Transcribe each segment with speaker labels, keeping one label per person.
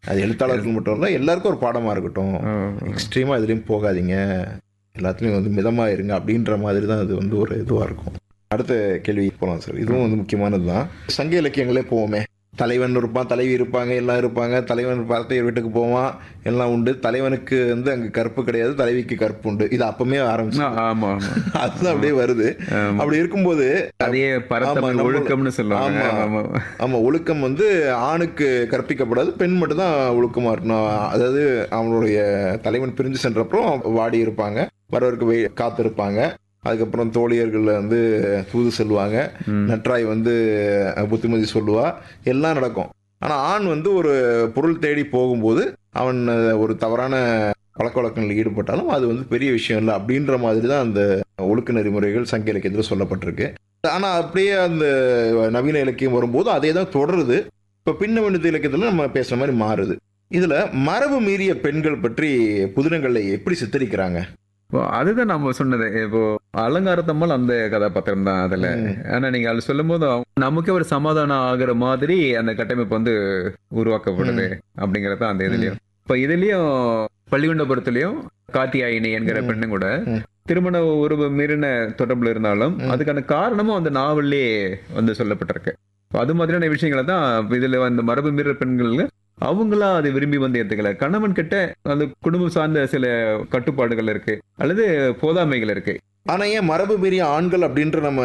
Speaker 1: அது எழுத்தாளர்கள் மட்டும் இல்லை எல்லாருக்கும் ஒரு பாடமாக இருக்கட்டும் எக்ஸ்ட்ரீமாக எதுலேயும் போகாதீங்க எல்லாத்துலேயும் வந்து மிதமாக இருங்க அப்படின்ற மாதிரி தான் அது வந்து ஒரு இதுவாக இருக்கும் அடுத்த கேள்வி போகலாம் சார் இதுவும் வந்து முக்கியமானது தான் சங்க இலக்கியங்களே போவோமே தலைவன் இருப்பான் தலைவி இருப்பாங்க எல்லாம் இருப்பாங்க தலைவன் பார்த்து வீட்டுக்கு போவான் எல்லாம் உண்டு தலைவனுக்கு வந்து அங்கே கற்பு கிடையாது தலைவிக்கு கற்பு உண்டு இது அப்பமே ஆரம்பிச்சு
Speaker 2: ஆமா ஆமா
Speaker 1: அதுதான் அப்படியே வருது
Speaker 2: ஆமா.
Speaker 1: அப்படி இருக்கும்போது
Speaker 2: அதையே
Speaker 1: ஆமா,
Speaker 2: பரத்தமிழ்
Speaker 1: நம்ம-
Speaker 2: ஒழுக்கம்னு சொல்லுவாங்க
Speaker 1: ஆமா.
Speaker 2: ஆமா
Speaker 1: ஆமா ஒழுக்கம் வந்து ஆணுக்கு கற்பிக்கப்படாது பெண் மட்டும் தான் ஒழுக்கமா இருக்கணும் அதாவது அவனுடைய தலைவன் பிரிஞ்சு சென்றப்புறம் வாடி இருப்பாங்க வரவருக்கு வெய் காத்திருப்பாங்க அதுக்கப்புறம் தோழியர்கள் வந்து தூது செல்வாங்க
Speaker 2: ம்.
Speaker 1: நற்றாய் வந்து அஹ், புத்திமதி சொல்லுவா எல்லாம் நடக்கும் ஆனா ஆண் வந்து ஒரு பொருள் தேடி போகும்போது அவன் அஹ், ஒரு தவறான பழக்க வழக்கங்களில் ஈடுபட்டாலும் அது வந்து பெரிய விஷயம் இல்லை அப்படின்ற மாதிரி தான் அந்த ஒழுக்க நெறிமுறைகள் சங்க இலக்கியத்தில் சொல்லப்பட்டிருக்கு ஆனா அப்படியே அந்த நவீன இலக்கியம் வரும்போது அதே தான் தொடருது இப்போ பின்னவனித இலக்கியத்தில் நம்ம பேசுற மாதிரி மாறுது இதுல மரபு மீறிய பெண்கள் பற்றி புதினங்களை எப்படி சித்தரிக்கிறாங்க
Speaker 2: இப்போ அதுதான் நம்ம சொன்னது இப்போ அலங்காரத்தம்மல் அந்த கதாபாத்திரம் தான் அதுல
Speaker 1: ம்.
Speaker 2: ஆனா நீங்க அது சொல்லும் போது நமக்கே ஒரு சமாதானம் ஆகுற மாதிரி அந்த கட்டமைப்பு வந்து உருவாக்கப்படுது அப்படிங்கறது அந்த இதுலயும் இப்ப இதுலயும் பள்ளிகுண்டபுரத்துலயும் காத்தியாயினி என்கிற
Speaker 1: ம்.
Speaker 2: பெண்ணும் கூட
Speaker 1: ம்.
Speaker 2: திருமண உறவு மீறின தொடர்புல இருந்தாலும்
Speaker 1: ம்.
Speaker 2: அதுக்கான காரணமும் அந்த நாவல்லே வந்து சொல்லப்பட்டிருக்கு இப்ப அது மாதிரியான விஷயங்களை தான் இதுல அந்த மரபு மீற பெண்கள் அவங்களா அதை விரும்பி வந்து ஏத்துக்கல கணவன் கிட்ட அந்த குடும்பம் சார்ந்த சில கட்டுப்பாடுகள் இருக்கு அல்லது போதாமைகள் இருக்கு
Speaker 1: ஆனா ஏன் மரபு மீறிய ஆண்கள் அப்படின்ற நம்ம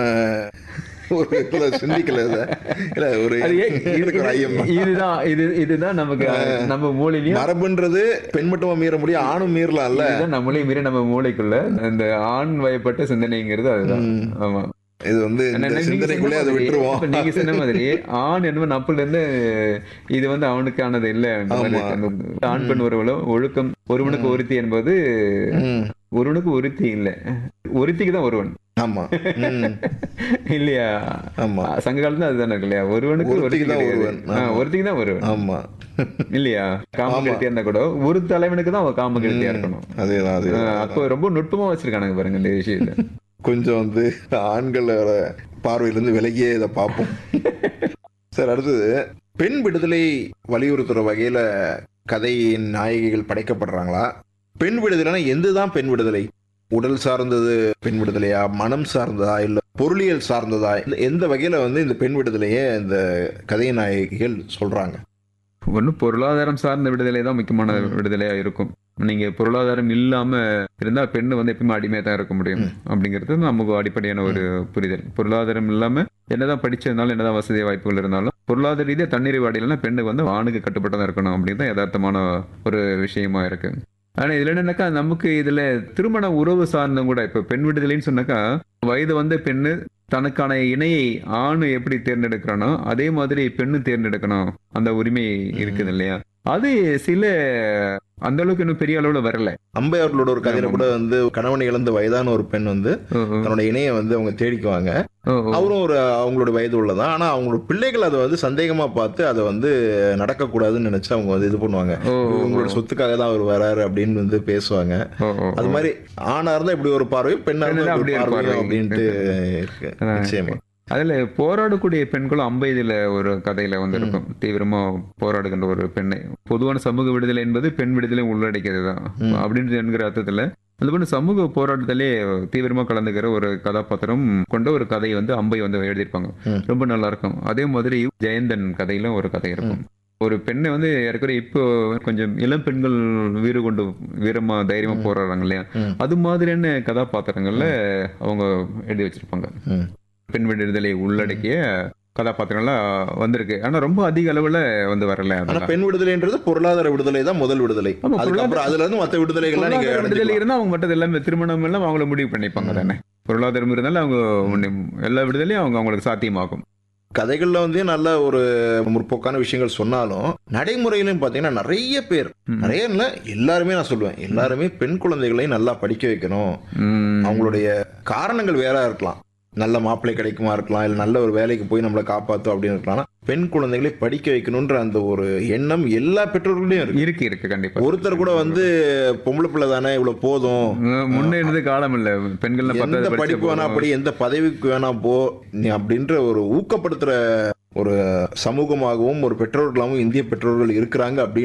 Speaker 1: ஒரு இதுல சிந்திக்கல இத. இல்ல ஒரு
Speaker 2: அது ஏன்
Speaker 1: எனக்கு ஒரு ஐயம் தான்.
Speaker 2: இதுதான் இது இதுதான் நமக்கு நம்ம மூளையிலயும்
Speaker 1: மரபுன்றது பெண் மட்டுமா மீற முடியும் ஆணும் மீறலாம்ல
Speaker 2: இதுதான் நம்மளே மீறி நம்ம மூளைக்குள்ள அந்த ஆண் வயப்பட்ட சிந்தனைங்கிறது அதுதான்
Speaker 1: ம்.
Speaker 2: ஆமா
Speaker 1: இது வந்து இந்த
Speaker 2: ஆனா, நீங்க
Speaker 1: சிந்தனைக்குள்ளே அதை
Speaker 2: சொன்ன மாதிரி-
Speaker 1: விட்டுருவோம்
Speaker 2: இப்ப நீங்க சொன்ன மாதிரி ஆண் என்பது நப்புல இருந்து இது வந்து அவனுக்கானது இல்ல அந்த மாதிரி
Speaker 1: ஆமா.
Speaker 2: அந்த ஆண் பெண் உறவுல ஒழுக்கம் ஒருவனுக்கு ஒருத்தி என்பது
Speaker 1: ம்.
Speaker 2: ஒருவனுக்கு ஒருத்தி இல்ல ஒருத்திக்கு தான் ஒருவன்
Speaker 1: ஆமா ம்.
Speaker 2: இல்லையா
Speaker 1: ஆமா
Speaker 2: சங்க காலத்துல அதுதானே இருக்கு இல்லையா ஒருவனுக்கு
Speaker 1: ஒருத்திக்கு
Speaker 2: ஒருத்திக்கு
Speaker 1: தான்
Speaker 2: தான்
Speaker 1: ஒருவன்.
Speaker 2: ஒருவன்
Speaker 1: ஆமா.
Speaker 2: ஒருத்திக்கு தான் ஒருவன்
Speaker 1: ஆமா
Speaker 2: இல்லையா காம
Speaker 1: ஆமா.
Speaker 2: கெழுத்தியா இருந்தா கூட ஒரு தலைவனுக்கு தான் அவன் காம கெழுத்தியா இருக்கணும்
Speaker 1: அதேதான்
Speaker 2: ஆஹ்
Speaker 1: அதேதான்
Speaker 2: அப்போ ரொம்ப நுட்பமா வச்சிருக்கானுங்க பாருங்க இந்த விஷயத்துல
Speaker 1: கொஞ்சம் வந்து ஆண்களோட பார்வையிலிருந்து விலகியே இதை பார்ப்போம் சார் அடுத்தது பெண் விடுதலை வலியுறுத்துற வகையில கதையின் நாயகிகள் படைக்கப்படுறாங்களா பெண் விடுதலைனா எந்துதான் பெண் விடுதலை உடல் சார்ந்தது பெண் விடுதலையா மனம் சார்ந்ததா இல்ல பொருளியல் சார்ந்ததா இல்ல எந்த வகையில வந்து இந்த பெண் விடுதலையை இந்த கதை நாயகிகள் சொல்றாங்க
Speaker 2: ஒண்ணு பொருளாதாரம் சார்ந்த விடுதலை தான் முக்கியமான
Speaker 1: ம்.
Speaker 2: விடுதலையா இருக்கும் நீங்க பொருளாதாரம் இல்லாம இருந்தா பெண்ணு வந்து எப்பயுமே அடிமையா தான் இருக்க முடியும்
Speaker 1: ம்.
Speaker 2: அப்படிங்கிறது நமக்கு அடிப்படையான ஒரு புரிதல் பொருளாதாரம் இல்லாம என்னதான் படிச்சிருந்தாலும் என்னதான் வசதி வாய்ப்புகள் இருந்தாலும் பொருளாதார ரீதியா தண்ணீர் வாடியிலனா பெண்ணு வந்து ஆணுக்கு கட்டுப்பட்டதா இருக்கணும் அப்படின்னு தான் யதார்த்தமான ஒரு விஷயமா இருக்கு ஆனா இதுல என்னன்னாக்கா நமக்கு இதுல திருமண உறவு சார்ந்தும் கூட இப்ப பெண் விடுதலைன்னு சொன்னாக்கா வயது வந்த பெண்ணு தனக்கான இணையை ஆண் எப்படி தேர்ந்தெடுக்கிறானோ அதே மாதிரி பெண்ணு தேர்ந்தெடுக்கணும் அந்த உரிமை இருக்குது இல்லையா அது சில அந்த அளவுக்கு இன்னும் பெரிய அளவுல வரல
Speaker 1: அம்பையார்களோட ஒரு கதையில கூட வந்து கணவனை இழந்த வயதான ஒரு பெண் வந்து
Speaker 2: ஓ, ஓ,
Speaker 1: தன்னோட இணையை வந்து அவங்க தேடிக்குவாங்க
Speaker 2: ஓ, ஓ.
Speaker 1: அவரும் ஒரு அவங்களோட வயது உள்ளதான் ஆனா அவங்களோட பிள்ளைகள் அதை வந்து சந்தேகமா பார்த்து அதை வந்து நடக்கக்கூடாதுன்னு நினைச்சு அவங்க வந்து இது பண்ணுவாங்க
Speaker 2: ஓ, ஓ,
Speaker 1: உங்களோட சொத்துக்காக தான் அவர் வராரு அப்படின்னு வந்து பேசுவாங்க
Speaker 2: ஓ, ஓ,
Speaker 1: அது
Speaker 2: ஓ.
Speaker 1: மாதிரி ஆணா இருந்தா இப்படி ஒரு பார்வை பெண்ணா இருந்தா
Speaker 2: பெண்ணா
Speaker 1: இப்படி ஒரு
Speaker 2: அப்படி ஒரு
Speaker 1: பார்வை
Speaker 2: பார்வை.
Speaker 1: அப்படின்ட்டு இருக்கு
Speaker 2: அதான்
Speaker 1: நிச்சயமா
Speaker 2: அதுல போராடக்கூடிய பெண்களும் அம்பைதுல ஒரு கதையில வந்து இருக்கும் தீவிரமா போராடுகின்ற ஒரு பெண்ணை பொதுவான சமூக விடுதலை என்பது பெண் விடுதலை உள்ளடக்கியது தான்
Speaker 1: ம்.
Speaker 2: அப்படின்னு என்கிற அர்த்தத்துல அது பண்ண சமூக போராட்டத்திலே தீவிரமா கலந்துக்கிற ஒரு கதாபாத்திரம் கொண்ட ஒரு கதை வந்து அம்பை வந்து எழுதியிருப்பாங்க
Speaker 1: ம்.
Speaker 2: ரொம்ப நல்லா இருக்கும் அதே மாதிரி ஜெயந்தன் கதையிலும் ஒரு கதை இருக்கும் ஒரு பெண்ணை வந்து ஏற்கனவே இப்போ கொஞ்சம் இளம் பெண்கள் வீறு கொண்டு வீரமா தைரியமா
Speaker 1: ம்.
Speaker 2: போராடுறாங்க இல்லையா
Speaker 1: ம்.
Speaker 2: அது மாதிரியான கதாபாத்திரங்கள்ல அவங்க எழுதி வச்சிருப்பாங்க
Speaker 1: ம்.
Speaker 2: பெண் விடுதலை உள்ளடக்கிய கதாபாத்திரங்கள்லாம் வந்திருக்கு ஆனா ரொம்ப அதிக அளவுல வந்து வரல
Speaker 1: ஆனா
Speaker 2: அதெல்லாம்.
Speaker 1: பெண் விடுதலைன்றது பொருளாதார விடுதலை தான் முதல் விடுதலை
Speaker 2: ஆமா,
Speaker 1: அதுக்கப்புறம் அதுல இருந்து மத்த விடுதலைகள்லாம் நீங்க
Speaker 2: பொருளாதார விடுதலை
Speaker 1: அடைஞ்சுக்கலாம்.
Speaker 2: இருந்தா அவங்க மற்றது எல்லாமே திருமணம் எல்லாம் அவங்கள முடிவு பண்ணிப்பாங்க
Speaker 1: ம்.
Speaker 2: தானே பொருளாதாரம் இருந்தாலும் அவங்க முன்னே- எல்லா விடுதலையும் அவங்க அவங்களுக்கு சாத்தியமாகும்
Speaker 1: கதைகள்ல வந்து நல்ல ஒரு முற்போக்கான விஷயங்கள் சொன்னாலும் நடைமுறையிலும் பாத்தீங்கன்னா நிறைய பேர்
Speaker 2: ம்.
Speaker 1: நிறைய இல்ல எல்லாருமே நான் சொல்லுவேன் எல்லாருமே பெண் குழந்தைகளை நல்லா படிக்க வைக்கணும்
Speaker 2: ம்.
Speaker 1: அவங்களுடைய காரணங்கள் வேற இருக்கலாம் நல்ல மாப்பிள்ளை கிடைக்குமா இருக்கலாம் இல்ல நல்ல ஒரு வேலைக்கு போய் நம்மளை காப்பாற்றும் அப்படின்னு இருக்கலாம் ஆனா, பெண் குழந்தைகளை படிக்க வைக்கணும்ன்ற அந்த ஒரு எண்ணம் எல்லா பெற்றோர்களையும் இருக்கு
Speaker 2: இருக்கு இருக்கு கண்டிப்பா
Speaker 1: ஒருத்தர் கூட வந்து பொம்பளை பிள்ளை தானே இவ்வளவு போதும்
Speaker 2: ம், முன்ன இருந்த காலம் இல்ல பெண்கள்
Speaker 1: எந்த படிப்பு வேணா அப்படி எந்த பதவிக்கு வேணா போ நீ அப்படின்ற ஒரு ஊக்கப்படுத்துற ஒரு சமூகமாகவும் ஒரு பெற்றோர்களாகவும் இந்திய பெற்றோர்கள் இருக்கிறாங்க அப்படின்னு